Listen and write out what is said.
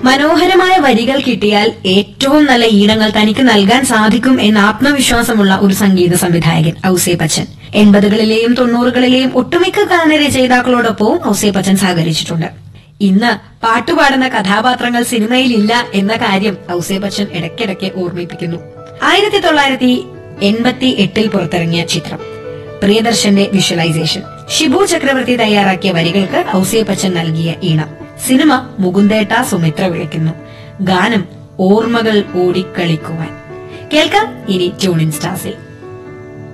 മനോഹരമായ വരികൾ കിട്ടിയാൽ ഏറ്റവും നല്ല ഈണങ്ങൾ തനിക്ക് നൽകാൻ സാധിക്കും എന്ന ആത്മവിശ്വാസമുള്ള ഒരു സംഗീത സംവിധായകൻ ഔസേ ബച്ചൻ എൺപതുകളിലെയും തൊണ്ണൂറുകളിലെയും ഒട്ടുമിക്ക ഗാനരചയിതാക്കളോടൊപ്പവും ഔസേ ബച്ചൻ സഹകരിച്ചിട്ടുണ്ട് ഇന്ന് പാട്ടുപാടുന്ന കഥാപാത്രങ്ങൾ സിനിമയിലില്ല എന്ന കാര്യം ഔസേ ബച്ചൻ ഇടയ്ക്കിടയ്ക്ക് ഓർമ്മിപ്പിക്കുന്നു ആയിരത്തി തൊള്ളായിരത്തി എൺപത്തി എട്ടിൽ പുറത്തിറങ്ങിയ ചിത്രം പ്രിയദർശന്റെ വിഷ്വലൈസേഷൻ ഷിബു ചക്രവർത്തി തയ്യാറാക്കിയ വരികൾക്ക് ഔസേ ബച്ചൻ നൽകിയ ഈണം സിനിമ മുകുന്ദേട്ട സുമിത്ര വിളിക്കുന്നു ഗാനം ഓർമ്മകൾ ഓടിക്കളിക്കുവാൻ കേൾക്കാം ഇനി ട്യൂണിൻ സ്റ്റാസിൽ